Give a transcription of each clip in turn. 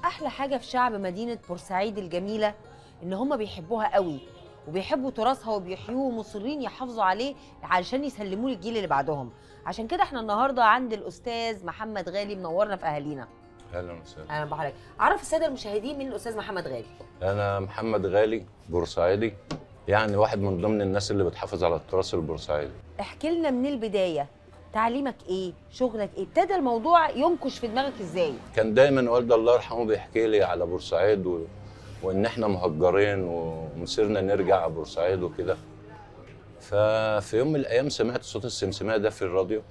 احلى حاجه في شعب مدينه بورسعيد الجميله ان هم بيحبوها قوي وبيحبوا تراثها وبيحيوه ومصرين يحافظوا عليه علشان يسلموه للجيل اللي بعدهم عشان كده احنا النهارده عند الاستاذ محمد غالي منورنا في اهالينا اهلا وسهلا اهلا بحضرتك عرف الساده المشاهدين مين الاستاذ محمد غالي انا محمد غالي بورسعيدي يعني واحد من ضمن الناس اللي بتحافظ على التراث البورسعيدي احكي لنا من البدايه تعليمك ايه شغلك ايه ابتدى الموضوع ينكش في دماغك ازاي كان دايما والدي الله يرحمه بيحكي لي على بورسعيد و... وان احنا مهجرين ومصيرنا نرجع بورسعيد وكده ففي يوم من الايام سمعت صوت السمسميه ده في الراديو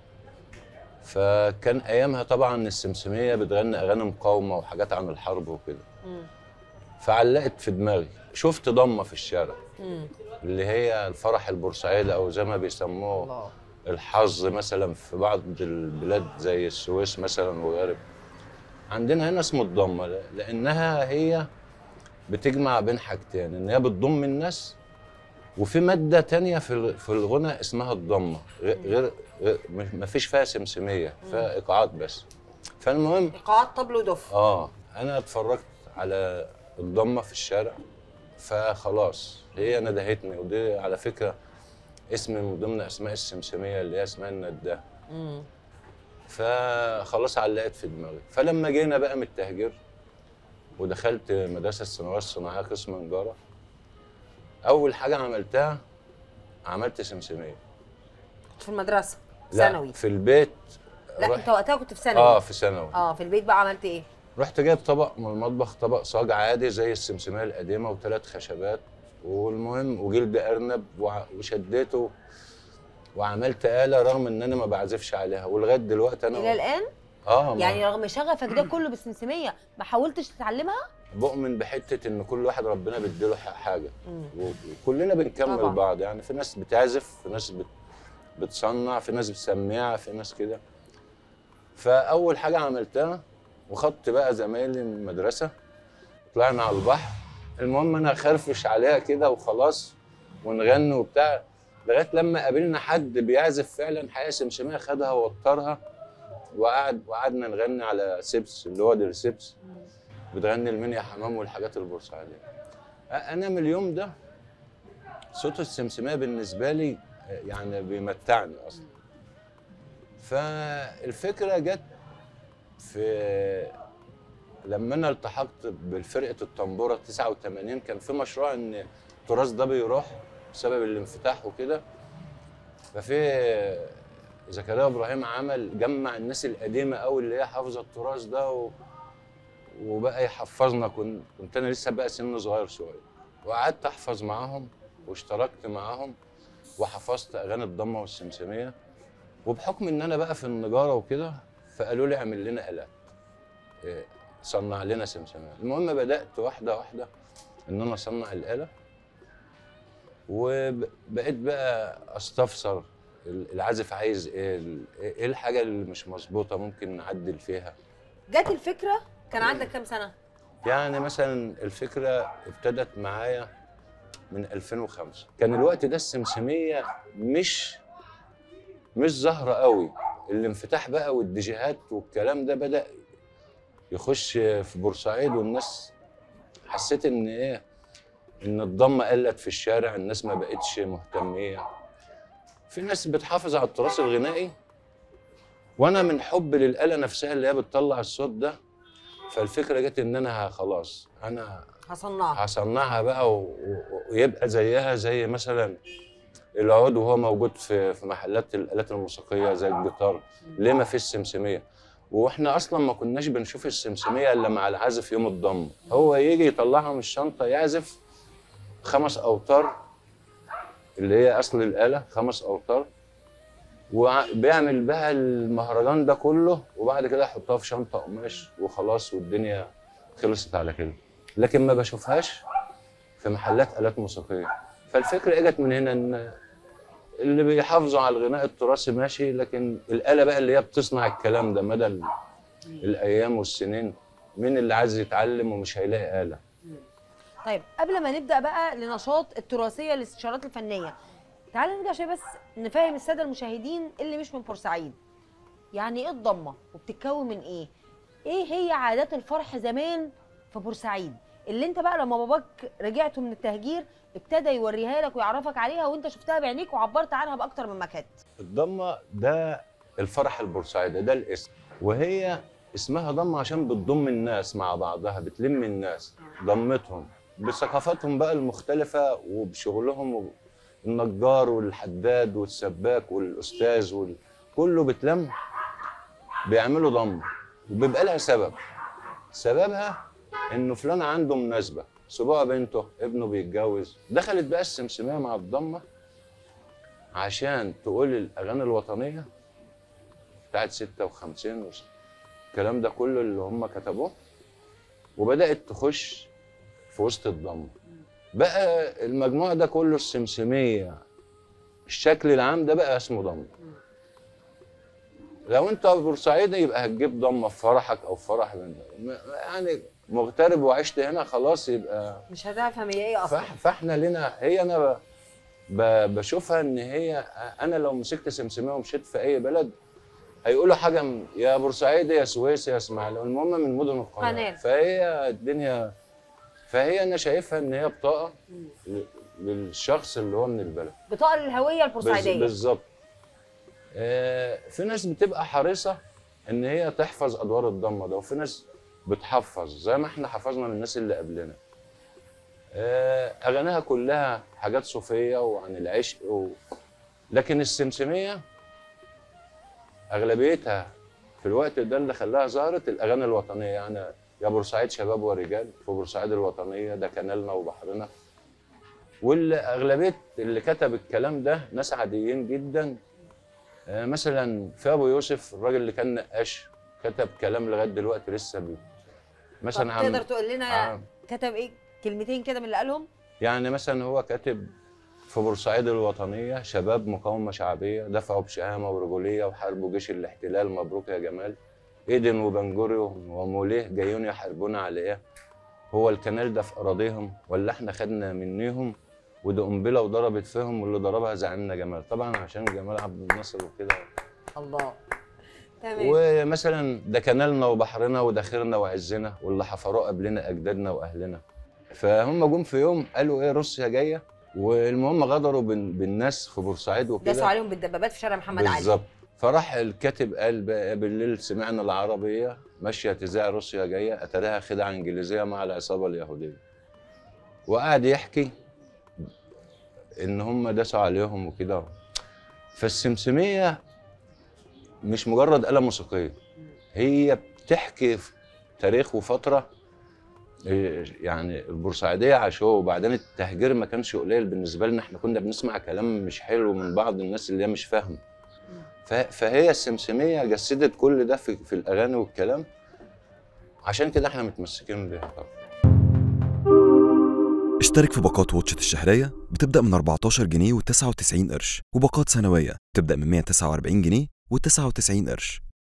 فكان ايامها طبعا السمسميه بتغني اغاني مقاومه وحاجات عن الحرب وكده مم. فعلقت في دماغي شفت ضمه في الشارع مم. اللي هي الفرح البورسعيدي او زي ما بيسموه الله الحظ مثلا في بعض البلاد زي السويس مثلا وغيره عندنا هنا اسمه الضمه ل- لانها هي بتجمع بين حاجتين ان هي بتضم الناس وفي ماده تانية في ال- في الغنى اسمها الضمه غير غير غير- ما فيش فيها سمسميه فيها ايقاعات بس فالمهم ايقاعات طبل ودف اه انا اتفرجت على الضمه في الشارع فخلاص هي ندهتني ودي على فكره اسم من ضمن اسماء السمسميه اللي هي اسمها النداه مم. فخلاص علقت في دماغي فلما جينا بقى من التهجير ودخلت مدرسه الثانويه الصناعيه قسم نجاره اول حاجه عملتها عملت سمسميه كنت في المدرسه لا، ثانوي في البيت لا رحت- انت وقتها كنت في ثانوي اه في ثانوي اه في البيت بقى عملت ايه رحت جايب طبق من المطبخ طبق صاج عادي زي السمسميه القديمه وثلاث خشبات والمهم وجلد ارنب وع- وشديته وعملت آلة رغم ان انا ما بعزفش عليها ولغايه دلوقتي انا الى الان اه ما- يعني رغم شغفك ده كله بالسمسميه ما حاولتش تتعلمها بؤمن بحته ان كل واحد ربنا بيديله ح- حاجه مم. و- وكلنا بنكمل طبعاً. بعض يعني في ناس بتعزف في ناس بت... بتصنع في ناس بتسميع في ناس كده فاول حاجه عملتها وخدت بقى زمايلي من المدرسه طلعنا على البحر المهم انا اخرفش عليها كده وخلاص ونغني وبتاع لغايه لما قابلنا حد بيعزف فعلا حقيقه سمسميه خدها ووترها وقعد وقعدنا نغني على سبس اللي هو درسبس بتغني المنيا حمام والحاجات البورسعيديه انا من اليوم ده صوت السمسميه بالنسبه لي يعني بيمتعني اصلا فالفكره جت في لما انا التحقت بفرقه الطنبوره 89 كان في مشروع ان التراث ده بيروح بسبب الانفتاح وكده ففي زكريا ابراهيم عمل جمع الناس القديمه قوي اللي هي حافظه التراث ده و... وبقى يحفظنا كنت كنت انا لسه بقى سن صغير شويه وقعدت احفظ معاهم واشتركت معاهم وحفظت اغاني الضمه والسمسميه وبحكم ان انا بقى في النجاره وكده فقالوا لي اعمل لنا الات إيه، صنع لنا سمسميه المهم بدات واحده واحده ان انا اصنع الاله وبقيت بقى استفسر العازف عايز ايه ايه الحاجه اللي مش مظبوطه ممكن نعدل فيها جت الفكره كان عندك كام سنه يعني مثلا الفكره ابتدت معايا من 2005 كان الوقت ده السمسميه مش مش ظاهره قوي الانفتاح بقى والديجيهات والكلام ده بدا يخش في بورسعيد والناس حسيت ان ايه ان الضمه قلت في الشارع الناس ما بقتش مهتميه في ناس بتحافظ على التراث الغنائي وانا من حب للاله نفسها اللي هي بتطلع الصوت ده فالفكره جت ان انا ه- خلاص انا هصنعها هصنعها بقى و... و... ويبقى زيها زي مثلا العود وهو موجود في في محلات الالات الموسيقيه زي الجيتار ليه ما فيش سمسميه واحنا اصلا ما كناش بنشوف السمسميه الا مع العازف يوم الضم هو يجي يطلعها من الشنطه يعزف خمس اوتار اللي هي اصل الاله خمس اوتار وبيعمل بها المهرجان ده كله وبعد كده يحطها في شنطه قماش وخلاص والدنيا خلصت على كده لكن ما بشوفهاش في محلات الات موسيقيه فالفكره اجت من هنا ان اللي بيحافظوا على الغناء التراثي ماشي لكن الاله بقى اللي هي بتصنع الكلام ده مدى ال- الايام والسنين مين اللي عايز يتعلم ومش هيلاقي اله طيب قبل ما نبدا بقى لنشاط التراثيه الاستشارات الفنيه تعال نرجع شويه بس نفهم الساده المشاهدين اللي مش من بورسعيد يعني ايه الضمه وبتتكون من ايه ايه هي عادات الفرح زمان في بورسعيد اللي انت بقى لما باباك رجعته من التهجير ابتدى يوريها لك ويعرفك عليها وانت شفتها بعينيك وعبرت عنها باكتر من مكان الضمه ده الفرح البورسعيدي ده الاسم وهي اسمها ضمه عشان بتضم الناس مع بعضها بتلم الناس ضمتهم بثقافاتهم بقى المختلفه وبشغلهم النجار والحداد والسباك والاستاذ وال... كله بتلم بيعملوا ضم وبيبقى لها سبب سببها انه فلان عنده مناسبه سبوع بنته ابنه بيتجوز دخلت بقى السمسميه مع الضمه عشان تقول الاغاني الوطنيه بتاعت 56 وس- الكلام ده كله اللي هم كتبوه وبدات تخش في وسط الضمه بقى المجموع ده كله السمسميه الشكل العام ده بقى اسمه ضمه لو انت بورسعيدي يبقى هتجيب ضمه في فرحك او في فرح بنتك م- يعني مغترب وعشت هنا خلاص يبقى مش هتفهم هي ايه اصلا فح فاحنا لنا هي انا ب... ب... بشوفها ان هي انا لو مسكت سمسميه ومشيت في اي بلد هيقولوا حاجه م- يا بورسعيدي يا سويس يا اسماعيليه المهم من مدن القناه قناة. فهي الدنيا فهي انا شايفها ان هي بطاقه ل- للشخص اللي هو من البلد بطاقه الهويه بز- البورسعيديه بالظبط آه، في ناس بتبقى حريصه ان هي تحفظ ادوار الضمه ده وفي ناس بتحفظ زي ما احنا حفظنا من الناس اللي قبلنا آه، اغانيها كلها حاجات صوفيه وعن العشق و... لكن السمسميه اغلبيتها في الوقت ده اللي خلاها ظهرت الاغاني الوطنيه يعني يا بورسعيد شباب ورجال في بورسعيد الوطنيه ده كنالنا وبحرنا واللي اغلبيه اللي كتب الكلام ده ناس عاديين جدا آه، مثلا في ابو يوسف الراجل اللي كان نقاش كتب كلام لغايه دلوقتي لسه بي مثلا طب عم تقدر تقول لنا عم- كتب ايه كلمتين كده من اللي قالهم يعني مثلا هو كاتب في بورسعيد الوطنية شباب مقاومة شعبية دفعوا بشهامة ورجولية وحاربوا جيش الاحتلال مبروك يا جمال ايدن وبنجوريو وموليه جايون يحاربونا على ايه هو الكنال ده في اراضيهم ولا احنا خدنا منيهم ودي قنبله وضربت فيهم واللي ضربها زعلنا جمال طبعا عشان جمال عبد الناصر وكده الله تمام ومثلا ده كنالنا وبحرنا وداخرنا وعزنا واللي حفروه قبلنا اجدادنا واهلنا فهم جم في يوم قالوا ايه روسيا جايه والمهم غدروا بال- بالناس في بورسعيد داسوا وكده عليهم بالدبابات في شارع محمد علي بالظبط فراح الكاتب قال بقى بالليل سمعنا العربيه ماشيه تذاع روسيا جايه اتاريها خدعه انجليزيه مع العصابه اليهوديه وقعد يحكي ان هم داسوا عليهم وكده فالسمسميه مش مجرد آلة موسيقية هي بتحكي في تاريخ وفترة إيه، يعني البورسعيدية عاشوه وبعدين التهجير ما كانش قليل بالنسبة لنا احنا كنا بنسمع كلام مش حلو من بعض الناس اللي هي مش فاهمة ف- فهي السمسمية جسدت كل ده في, في الأغاني والكلام عشان كده احنا متمسكين بيها طبعا اشترك في باقات واتشت الشهرية بتبدأ من 14 جنيه و99 قرش وباقات سنوية بتبدأ من 149 جنيه و99 قرش